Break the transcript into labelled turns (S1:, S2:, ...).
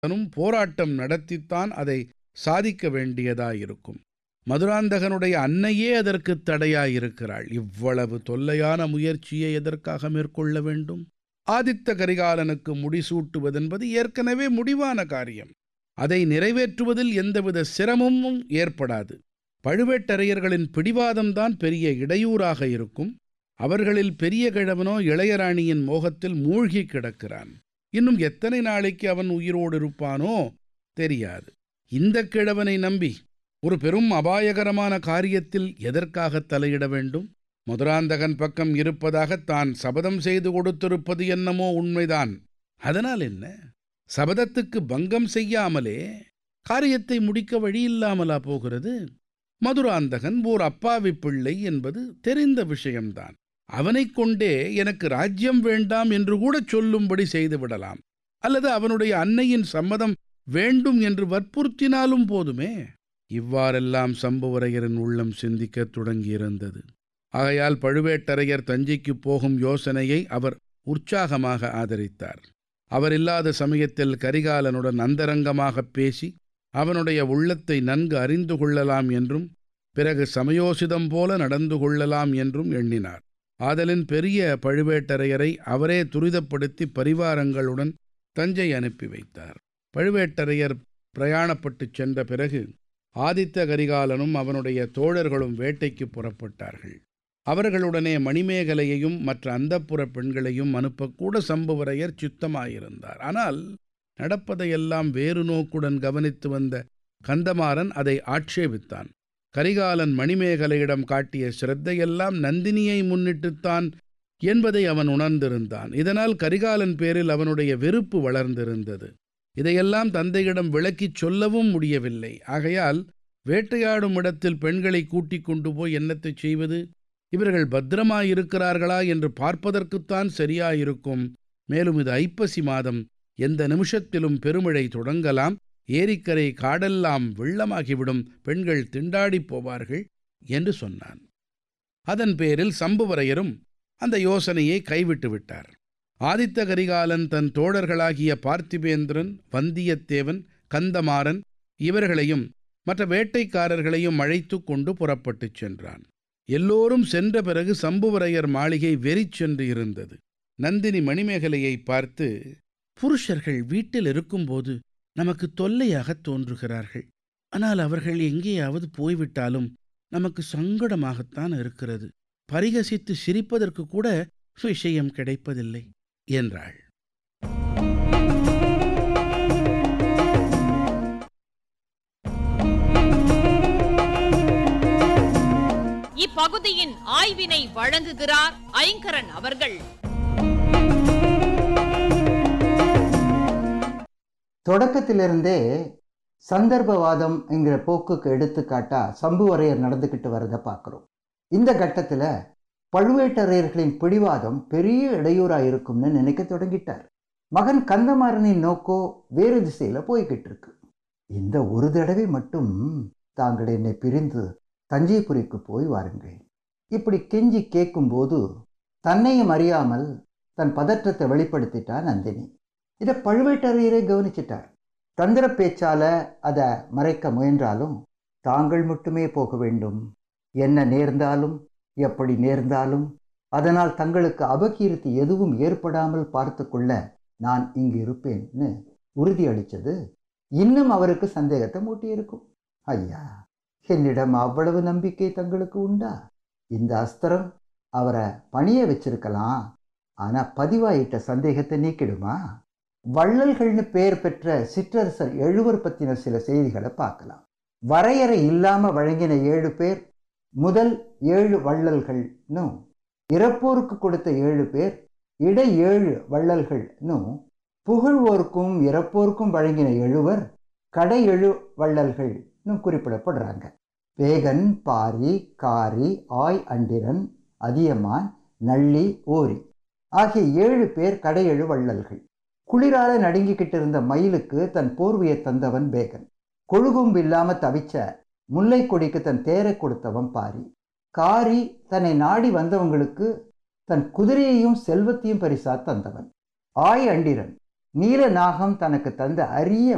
S1: மதுராந்தகனும் போராட்டம் நடத்தித்தான் அதை சாதிக்க வேண்டியதாயிருக்கும் மதுராந்தகனுடைய அன்னையே அதற்கு தடையாயிருக்கிறாள் இவ்வளவு தொல்லையான முயற்சியை எதற்காக மேற்கொள்ள வேண்டும் ஆதித்த கரிகாலனுக்கு முடிசூட்டுவதென்பது ஏற்கனவே முடிவான காரியம் அதை நிறைவேற்றுவதில் எந்தவித சிரமமும் ஏற்படாது பழுவேட்டரையர்களின் பிடிவாதம்தான் பெரிய இடையூறாக இருக்கும் அவர்களில் பெரிய கிழவனோ இளையராணியின் மோகத்தில் மூழ்கி கிடக்கிறான் இன்னும் எத்தனை நாளைக்கு அவன் உயிரோடு இருப்பானோ தெரியாது இந்த கிழவனை நம்பி ஒரு பெரும் அபாயகரமான காரியத்தில் எதற்காக தலையிட வேண்டும் மதுராந்தகன் பக்கம் இருப்பதாக தான் சபதம் செய்து கொடுத்திருப்பது என்னமோ உண்மைதான் அதனால் என்ன சபதத்துக்கு பங்கம் செய்யாமலே காரியத்தை முடிக்க வழியில்லாமலா போகிறது மதுராந்தகன் ஓர் அப்பாவி பிள்ளை என்பது தெரிந்த விஷயம்தான் அவனைக் கொண்டே எனக்கு ராஜ்யம் வேண்டாம் என்று கூட சொல்லும்படி செய்துவிடலாம் அல்லது அவனுடைய அன்னையின் சம்மதம் வேண்டும் என்று வற்புறுத்தினாலும் போதுமே இவ்வாறெல்லாம் சம்புவரையரின் உள்ளம் சிந்திக்கத் தொடங்கியிருந்தது ஆகையால் பழுவேட்டரையர் தஞ்சைக்கு போகும் யோசனையை அவர் உற்சாகமாக ஆதரித்தார் அவர் இல்லாத சமயத்தில் கரிகாலனுடன் அந்தரங்கமாகப் பேசி அவனுடைய உள்ளத்தை நன்கு அறிந்து கொள்ளலாம் என்றும் பிறகு சமயோசிதம் போல நடந்து கொள்ளலாம் என்றும் எண்ணினார் ஆதலின் பெரிய பழுவேட்டரையரை அவரே துரிதப்படுத்தி பரிவாரங்களுடன் தஞ்சை அனுப்பி வைத்தார் பழுவேட்டரையர் பிரயாணப்பட்டுச் சென்ற பிறகு ஆதித்த கரிகாலனும் அவனுடைய தோழர்களும் வேட்டைக்கு புறப்பட்டார்கள் அவர்களுடனே மணிமேகலையையும் மற்ற அந்தப்புற பெண்களையும் அனுப்பக்கூட சம்புவரையர் சித்தமாயிருந்தார் ஆனால் நடப்பதையெல்லாம் வேறு நோக்குடன் கவனித்து வந்த கந்தமாறன் அதை ஆட்சேபித்தான் கரிகாலன் மணிமேகலையிடம் காட்டிய சிரத்தையெல்லாம் நந்தினியை முன்னிட்டுத்தான் என்பதை அவன் உணர்ந்திருந்தான் இதனால் கரிகாலன் பேரில் அவனுடைய வெறுப்பு வளர்ந்திருந்தது இதையெல்லாம் தந்தையிடம் விளக்கிச் சொல்லவும் முடியவில்லை ஆகையால் வேட்டையாடும் இடத்தில் பெண்களை கூட்டிக் கொண்டு போய் என்னத்தை செய்வது இவர்கள் பத்திரமாயிருக்கிறார்களா என்று பார்ப்பதற்குத்தான் சரியாயிருக்கும் மேலும் இது ஐப்பசி மாதம் எந்த நிமிஷத்திலும் பெருமழை தொடங்கலாம் ஏரிக்கரை காடெல்லாம் வெள்ளமாகிவிடும் பெண்கள் திண்டாடிப் போவார்கள் என்று சொன்னான் அதன் பேரில் சம்புவரையரும் அந்த யோசனையை கைவிட்டு விட்டார் ஆதித்த கரிகாலன் தன் தோழர்களாகிய பார்த்திபேந்திரன் வந்தியத்தேவன் கந்தமாறன் இவர்களையும் மற்ற வேட்டைக்காரர்களையும் அழைத்து கொண்டு புறப்பட்டுச் சென்றான் எல்லோரும் சென்ற பிறகு சம்புவரையர் மாளிகை வெறிச்சென்று இருந்தது நந்தினி மணிமேகலையை பார்த்து புருஷர்கள் வீட்டில் இருக்கும்போது நமக்கு தொல்லையாகத் தோன்றுகிறார்கள் ஆனால் அவர்கள் எங்கேயாவது போய்விட்டாலும் நமக்கு சங்கடமாகத்தான் இருக்கிறது பரிகசித்து சிரிப்பதற்கு கூட விஷயம் கிடைப்பதில்லை என்றாள்
S2: இப்பகுதியின் ஆய்வினை வழங்குகிறார் ஐங்கரன் அவர்கள்
S3: தொடக்கத்திலிருந்தே சந்தர்ப்பவாதம் என்கிற போக்குக்கு எடுத்துக்காட்டா சம்புவரையர் நடந்துக்கிட்டு வரதை பார்க்குறோம் இந்த கட்டத்தில் பழுவேட்டரையர்களின் பிடிவாதம் பெரிய இடையூறாக இருக்கும்னு நினைக்க தொடங்கிட்டார் மகன் கந்தமாறனின் நோக்கோ வேறு திசையில் போய்கிட்டு இருக்கு இந்த ஒரு தடவை மட்டும் தாங்கள் என்னை பிரிந்து தஞ்சைபுரிக்கு போய் வாருங்கள் இப்படி கெஞ்சி கேட்கும்போது தன்னையும் அறியாமல் தன் பதற்றத்தை வெளிப்படுத்திட்டா நந்தினி இதை பழுவேட்டரையரை கவனிச்சிட்டார் தந்திர பேச்சால அதை மறைக்க முயன்றாலும் தாங்கள் மட்டுமே போக வேண்டும் என்ன நேர்ந்தாலும் எப்படி நேர்ந்தாலும் அதனால் தங்களுக்கு அபகீர்த்தி எதுவும் ஏற்படாமல் பார்த்து கொள்ள நான் இங்கு இருப்பேன்னு உறுதியளித்தது இன்னும் அவருக்கு சந்தேகத்தை மூட்டியிருக்கும் ஐயா என்னிடம் அவ்வளவு நம்பிக்கை தங்களுக்கு உண்டா இந்த அஸ்திரம் அவரை பணிய வச்சிருக்கலாம் ஆனால் பதிவாயிட்ட சந்தேகத்தை நீக்கிடுமா வள்ளல்கள்னு பெயர் பெற்ற சிற்றரசர் எழுவர் பற்றின சில செய்திகளை பார்க்கலாம் வரையறை இல்லாமல் வழங்கின ஏழு பேர் முதல் ஏழு வள்ளல்கள்னும் இறப்போருக்கு கொடுத்த ஏழு பேர் இடை ஏழு வள்ளல்கள்னும் புகழ்வோருக்கும் இறப்போருக்கும் வழங்கின எழுவர் கடை எழு வள்ளல்கள்னு குறிப்பிடப்படுறாங்க வேகன் பாரி காரி ஆய் அண்டிரன் அதியமான் நள்ளி ஓரி ஆகிய ஏழு பேர் கடையெழு வள்ளல்கள் குளிரால நடுங்கிக்கிட்டு இருந்த மயிலுக்கு தன் போர்வையை தந்தவன் பேகன் கொழுகும்பு இல்லாம தவிச்ச முல்லை கொடிக்கு தன் தேரை கொடுத்தவன் பாரி காரி தன்னை நாடி வந்தவங்களுக்கு தன் குதிரையையும் செல்வத்தையும் பரிசா தந்தவன் ஆய் அண்டிரன் நீல நாகம் தனக்கு தந்த அரிய